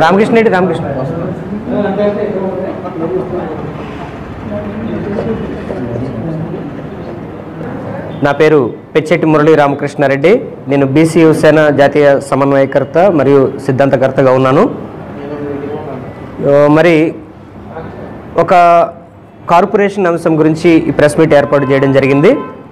రామకృష్ణ రెడ్డి రామకృష్ణ నా పేరు పెచ్చెట్టి మురళీ రామకృష్ణారెడ్డి నేను బీసీ యువసేన జాతీయ సమన్వయకర్త మరియు సిద్ధాంతకర్తగా ఉన్నాను ఆ, మరి ఒక కార్పొరేషన్ అంశం గురించి ఈ ప్రెస్ మీట్ ఏర్పాటు చేయడం జరిగింది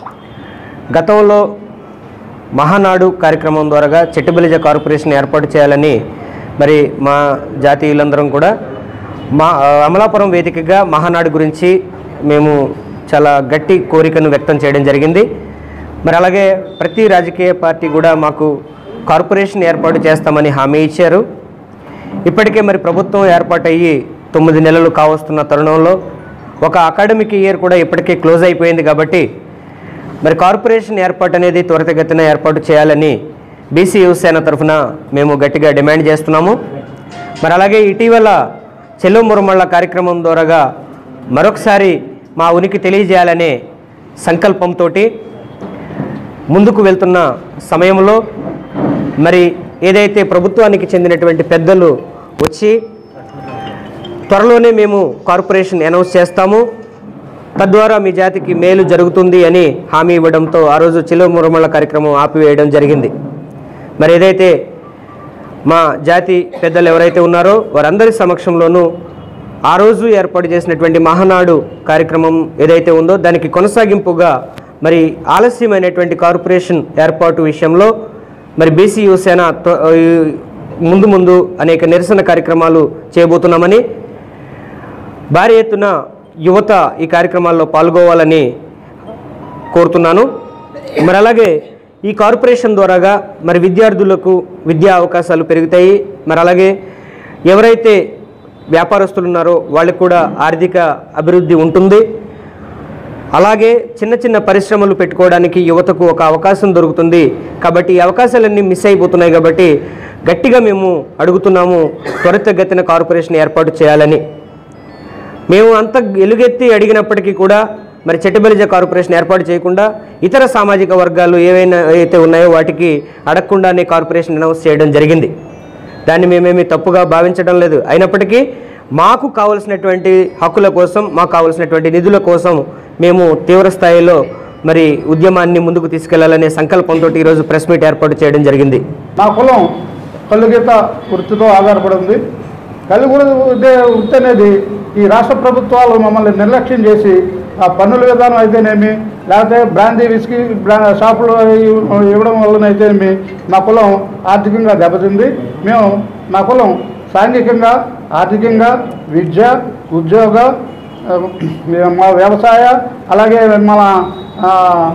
గతంలో మహానాడు కార్యక్రమం ద్వారా చెట్టుబలిజ కార్పొరేషన్ ఏర్పాటు చేయాలని మరి మా జాతీయులందరం కూడా మా ఆ, అమలాపురం వేదికగా మహానాడు గురించి మేము చాలా గట్టి కోరికను వ్యక్తం చేయడం జరిగింది మరి అలాగే ప్రతి రాజకీయ పార్టీ కూడా మాకు కార్పొరేషన్ ఏర్పాటు చేస్తామని హామీ ఇచ్చారు ఇప్పటికే మరి ప్రభుత్వం ఏర్పాటయ్యి తొమ్మిది నెలలు కావస్తున్న తరుణంలో ఒక అకాడమిక్ ఇయర్ కూడా ఇప్పటికే క్లోజ్ అయిపోయింది కాబట్టి మరి కార్పొరేషన్ ఏర్పాటు అనేది త్వరితగతిన ఏర్పాటు చేయాలని బీసీ యువసేన తరఫున మేము గట్టిగా డిమాండ్ చేస్తున్నాము మరి అలాగే ఇటీవల చెల్లు మురమళ్ళ కార్యక్రమం ద్వారాగా మరొకసారి మా ఉనికి తెలియజేయాలనే సంకల్పంతో ముందుకు వెళ్తున్న సమయంలో మరి ఏదైతే ప్రభుత్వానికి చెందినటువంటి పెద్దలు వచ్చి త్వరలోనే మేము కార్పొరేషన్ అనౌన్స్ చేస్తాము తద్వారా మీ జాతికి మేలు జరుగుతుంది అని హామీ ఇవ్వడంతో ఆ రోజు చిలువ మురమళ్ళ కార్యక్రమం ఆపివేయడం జరిగింది మరి ఏదైతే మా జాతి పెద్దలు ఎవరైతే ఉన్నారో వారందరి సమక్షంలోనూ ఆ రోజు ఏర్పాటు చేసినటువంటి మహానాడు కార్యక్రమం ఏదైతే ఉందో దానికి కొనసాగింపుగా మరి ఆలస్యమైనటువంటి కార్పొరేషన్ ఏర్పాటు విషయంలో మరి బీసీ యువసేన త్వ- ఈ ముందు ముందు అనేక నిరసన కార్యక్రమాలు చేయబోతున్నామని భారీ ఎత్తున యువత ఈ కార్యక్రమాల్లో పాల్గొవాలని కోరుతున్నాను మరి అలాగే ఈ కార్పొరేషన్ ద్వారాగా మరి విద్యార్థులకు విద్యా అవకాశాలు పెరుగుతాయి మరి అలాగే ఎవరైతే వ్యాపారస్తులు ఉన్నారో వాళ్ళకి కూడా ఆర్థిక అభివృద్ధి ఉంటుంది అలాగే చిన్న చిన్న పరిశ్రమలు పెట్టుకోవడానికి యువతకు ఒక అవకాశం దొరుకుతుంది కాబట్టి ఈ అవకాశాలన్నీ మిస్ అయిపోతున్నాయి కాబట్టి గట్టిగా మేము అడుగుతున్నాము త్వరితగతిన కార్పొరేషన్ ఏర్పాటు చేయాలని మేము అంత ఎలుగెత్తి అడిగినప్పటికీ కూడా మరి చెట్టుబలిజ కార్పొరేషన్ ఏర్పాటు చేయకుండా ఇతర సామాజిక వర్గాలు ఏవైనా అయితే ఉన్నాయో వాటికి అడగకుండానే కార్పొరేషన్ అనౌన్స్ చేయడం జరిగింది దాన్ని మేమేమి తప్పుగా భావించడం లేదు అయినప్పటికీ మాకు కావలసినటువంటి హక్కుల కోసం మాకు కావలసినటువంటి నిధుల కోసం మేము తీవ్ర స్థాయిలో మరి ఉద్యమాన్ని ముందుకు తీసుకెళ్లాలనే సంకల్పంతో ఈరోజు ప్రెస్ మీట్ ఏర్పాటు చేయడం జరిగింది మా కులం కలుగీత వృత్తితో ఆధారపడి ఉంది కలుగురు వృత్తి అనేది ఈ రాష్ట్ర ప్రభుత్వాలు మమ్మల్ని నిర్లక్ష్యం చేసి ఆ పన్నుల విధానం అయితేనేమి లేకపోతే బ్రాందీ విస్కీ బ్రా షాపులు ఇవ్వడం వల్లనైతేనేమి మా కులం ఆర్థికంగా దెబ్బతింది మేము మా కులం సాంఘికంగా ఆర్థికంగా విద్య ఉద్యోగ ఆ, మా వ్యవసాయ అలాగే మన ఆ,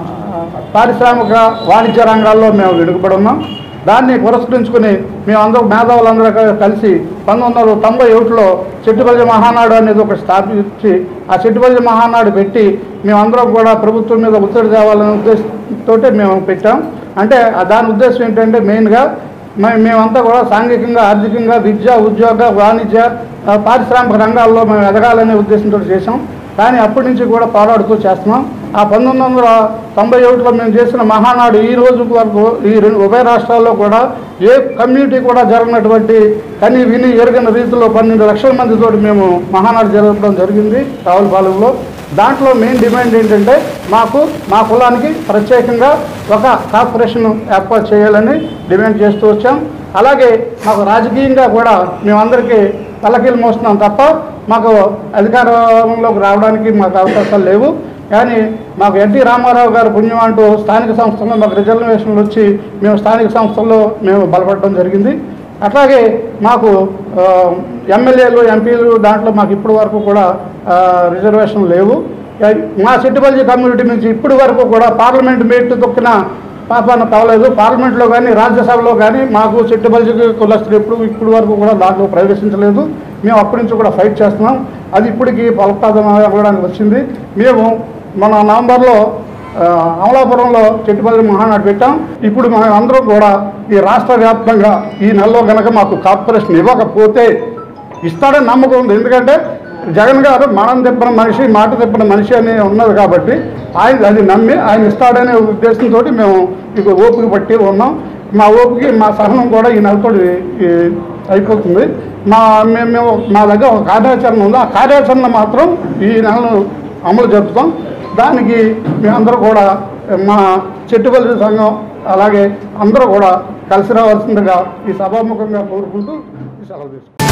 పారిశ్రామిక వాణిజ్య రంగాల్లో మేము వెనుకబడి ఉన్నాం దాన్ని పురస్కరించుకుని మేమందరం మేధావులందరూ క- కలిసి పంతొమ్మిది వందల తొంభై ఒకటిలో చెట్టుబల్జ మహానాడు అనేది ఒకటి స్థాపించి ఆ చెట్టుబల్జ మహానాడు పెట్టి మేమందరం కూడా ప్రభుత్వం మీద ఒత్తిడి తేవాలనే ఉద్దేశంతో మేము పెట్టాం అంటే ఆ దాని ఉద్దేశం ఏంటంటే మెయిన్గా మే- మేమంతా కూడా సాంఘికంగా ఆర్థికంగా విద్య ఉద్యోగ వాణిజ్య ఆ, పారిశ్రామిక రంగాల్లో మేము ఎదగాలనే ఉద్దేశంతో చేసాం కానీ అప్పటి నుంచి కూడా పోరాడుతూ చేస్తున్నాం ఆ పంతొమ్మిది వందల తొంభై ఒకటిలో మేము చేసిన మహానాడు ఈ రోజు వరకు ఈ రెండు ఉభయ రాష్ట్రాల్లో కూడా ఏ కమ్యూనిటీ కూడా జరగనటువంటి కానీ విని ఎరగని రీతిలో పన్నెండు లక్షల మందితో మేము మహానాడు జరగడం జరిగింది రావులపాలెంలో దాంట్లో మెయిన్ డిమాండ్ ఏంటంటే మాకు మా కులానికి ప్రత్యేకంగా ఒక కార్పొరేషన్ ఏర్పాటు చేయాలని డిమాండ్ చేస్తూ వచ్చాం అలాగే మాకు రాజకీయంగా కూడా మేమందరికీ పల్లకీలు మోస్తున్నాం తప్ప మాకు అధికారంలోకి రావడానికి మాకు అవకాశాలు లేవు కానీ మాకు ఎన్టీ రామారావు గారు పుణ్యం అంటూ స్థానిక సంస్థల్లో మాకు రిజర్వేషన్లు వచ్చి మేము స్థానిక సంస్థల్లో మేము బలపడడం జరిగింది అట్లాగే మాకు ఆ, ఎమ్మెల్యేలు ఎంపీలు దాంట్లో మాకు ఇప్పటి వరకు కూడా ఆ, రిజర్వేషన్ లేవు మా సిట్టుబల్జీ కమ్యూనిటీ నుంచి ఇప్పటి వరకు కూడా పార్లమెంట్ మీట్ తొక్కిన పాపాన కావలేదు పార్లమెంట్లో కానీ రాజ్యసభలో కానీ మాకు చిట్టుబల్జీ కులస్తులు ఎప్పుడు ఇప్పటి వరకు కూడా దాంట్లో ప్రవేశించలేదు మేము అప్పటి నుంచి కూడా ఫైట్ చేస్తున్నాం అది ఇప్పటికీ ఫలప్రదం అవ్వడానికి వచ్చింది మేము మన నవంబర్లో ఆ, అమలాపురంలో చెట్టుపల్లి మహానాడు పెట్టాం ఇప్పుడు మనం అందరం కూడా ఈ రాష్ట్ర వ్యాప్తంగా ఈ నెలలో కనుక మాకు కార్పొరేషన్ ఇవ్వకపోతే ఇస్తాడని నమ్మకం ఉంది ఎందుకంటే జగన్ గారు మనం తిప్పిన మనిషి మాట తిప్పిన మనిషి అని ఉన్నది కాబట్టి ఆయన అది నమ్మి ఆయన ఇస్తాడనే ఉద్దేశంతో మేము ఇక ఓపిక పట్టి ఉన్నాం మా ఓపిక మా సహనం కూడా ఈ నెలతో ఈ అయిపోతుంది మా మేము మేము మా దగ్గర ఒక కార్యాచరణ ఉంది ఆ కార్యాచరణ మాత్రం ఈ నెలను అమలు జరుపుతాం దానికి మేమందరూ కూడా మా చెట్టుపల్లి సంఘం అలాగే అందరూ కూడా కలిసి రావాల్సిందిగా ఈ సభాముఖంగా కోరుకుంటూ ఈ సెలవు తీసుకుంటాం